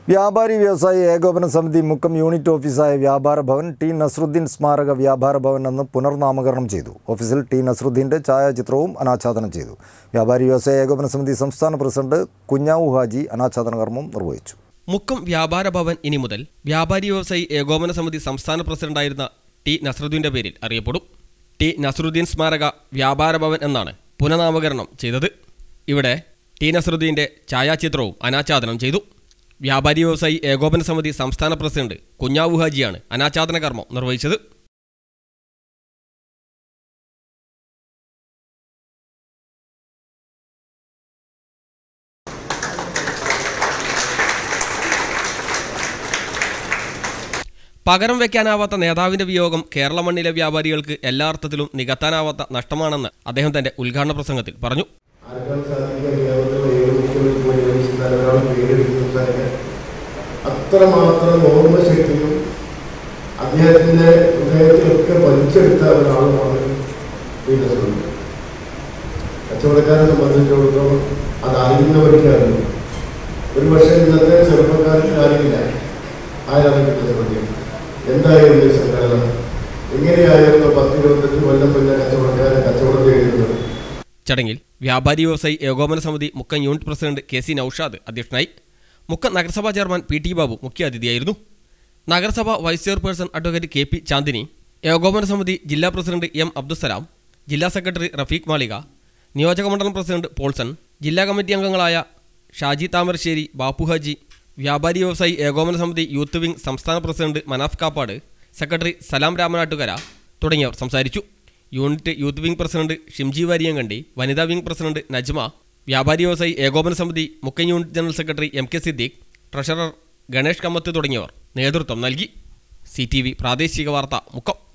വ്യാപാരി വ്യവസായി ഏകോപന സമിതി മുക്കം യൂണിറ്റ് ഓഫീസായ വ്യാപാര ഭവൻ ടി നസ്രുദ്ദീൻ സ്മാരക വ്യാപാര ഭവൻ എന്ന് പുനർനാമകരണം ചെയ്തു ഓഫീസിൽ ടി നസ്രുദ്ദീൻ്റെ ഛായാചിത്രവും അനാച്ഛാദനം ചെയ്തു വ്യാപാരി വ്യവസായ ഏകോപന സമിതി സംസ്ഥാന പ്രസിഡന്റ് കുഞ്ഞാവു ഹാജി അനാച്ഛാദന കർമ്മം നിർവഹിച്ചു മുക്കം വ്യാപാര ഭവൻ ഇനി മുതൽ വ്യാപാരി വ്യവസായി ഏകോപന സമിതി സംസ്ഥാന പ്രസിഡന്റായിരുന്ന ടി നസറുദ്ദീന്റെ പേരിൽ അറിയപ്പെടും ടി നസറുദ്ദീൻ സ്മാരക വ്യാപാര ഭവൻ എന്നാണ് പുനഃനാമകരണം ചെയ്തത് ഇവിടെ ടി നസറുദ്ദീന്റെ ഛായാചിത്രവും അനാച്ഛാദനം ചെയ്തു വ്യാപാരി വ്യവസായി ഏകോപന സമിതി സംസ്ഥാന പ്രസിഡന്റ് കുഞ്ഞാവു ഹാജിയാണ് അനാച്ഛാദന കർമ്മം നിർവഹിച്ചത് പകരം വെക്കാനാവാത്ത നേതാവിന്റെ വിയോഗം കേരള മണ്ണിലെ വ്യാപാരികൾക്ക് എല്ലാ അർത്ഥത്തിലും നികത്താനാവാത്ത നഷ്ടമാണെന്ന് അദ്ദേഹം തന്റെ ഉദ്ഘാടന പ്രസംഗത്തിൽ പറഞ്ഞു ആർക്കാണ് സാധിക്കുക കേരളത്തിലെ ഏത് മുഖ്യമന്ത്രി പോയി സംസ്ഥാനം ഒരാൾ പേരെടുത്ത് സംസാരിക്കാൻ അത്രമാത്രം ഓർമ്മശക്തിയും അദ്ദേഹത്തിന്റെ ഹൃദയത്തിലൊക്കെ വലിച്ചെടുത്ത ഒരാളുമാണ് ഈ നസറുദ്ദീൻ കച്ചവടക്കാരെ സംബന്ധിച്ചിടത്തോളം അത് അറിയുന്നവർക്ക് അറിയും ഒരു പക്ഷേ ഇന്നത്തെ ചെറുപ്പക്കാർക്ക് അറിയില്ല ആരാണ് ഈ നസറുദ്ദീൻ എന്തായിരുന്നു ഈ സംഘടന എങ്ങനെയായിരുന്നു പത്ത് ഇരുപത്തഞ്ച് കൊല്ലം പിന്നെ കച്ചവടക്കാരെ കച്ചവടം ചെയ്യുന്നത് ചടങ്ങിൽ വ്യാപാരി വ്യവസായി ഏകോപന സമിതി Mukkam unit president K C Noushad അധ്യക്ഷനായി മുക്കം നഗരസഭാ ചെയർമാൻ പി ടി ബാബു മുഖ്യാതിഥിയായിരുന്നു നഗരസഭ vice chairperson advocate K P Chandini ഏകോപന സമിതി ജില്ലാ പ്രസിഡന്റ് എം അബ്ദുസലാം ജില്ലാ സെക്രട്ടറി റഫീഖ് മാളിക നിയോജക മണ്ഡലം പ്രസിഡന്റ് പോൾസൺ ജില്ലാ കമ്മിറ്റി അംഗങ്ങളായ ഷാജി താമരശ്ശേരി ബാപ്പു ഹാജി വ്യാപാരി വ്യവസായി ഏകോപന സമിതി യൂത്ത് വിംഗ് സംസ്ഥാന പ്രസിഡന്റ് മനാഫ് കാപ്പാട് സെക്രട്ടറി സലാം രാമനാട്ടുകര തുടങ്ങിയവർ സംസാരിച്ചു unit youth wing president Shimji Variyankandi വനിതാ വിംഗ് പ്രസിഡന്റ് നജ്മ വ്യാപാരി വ്യവസായി ഏകോപന സമിതി Mukkam unit general secretary M K Siddique treasurer Ganesh Kamath തുടങ്ങിയവർ നേതൃത്വം നൽകി സി പ്രാദേശിക വാർത്ത മുക്കം